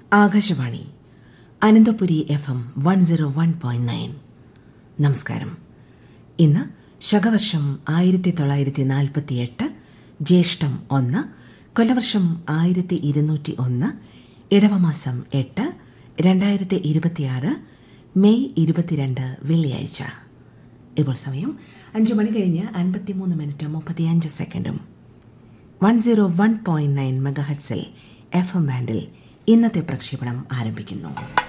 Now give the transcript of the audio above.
Akashvani Ananthapuri F M one zero one point nine നമസ്കാരം ഇന്ന് ശകവർഷം ആയിരത്തി തൊള്ളായിരത്തി നാൽപ്പത്തി എട്ട് ജ്യേഷ്ഠം ഒന്ന് കൊല്ലവർഷം ആയിരത്തി ഇരുന്നൂറ്റി ഒന്ന് ഇടവമാസം എട്ട് രണ്ടായിരത്തി ഇരുപത്തിയാറ് മെയ് ഇരുപത്തിരണ്ട് വെള്ളിയാഴ്ച ഇപ്പോൾ സമയം അഞ്ചു മണി കഴിഞ്ഞ് അൻപത്തിമൂന്ന് മിനിറ്റ് മുപ്പത്തിയഞ്ച് സെക്കൻഡും one zero one point nine മെഗാഹട്സിൽ എഫ് എം ബാൻഡിൽ ഇന്നത്തെ പ്രക്ഷേപണം ആരംഭിക്കുന്നു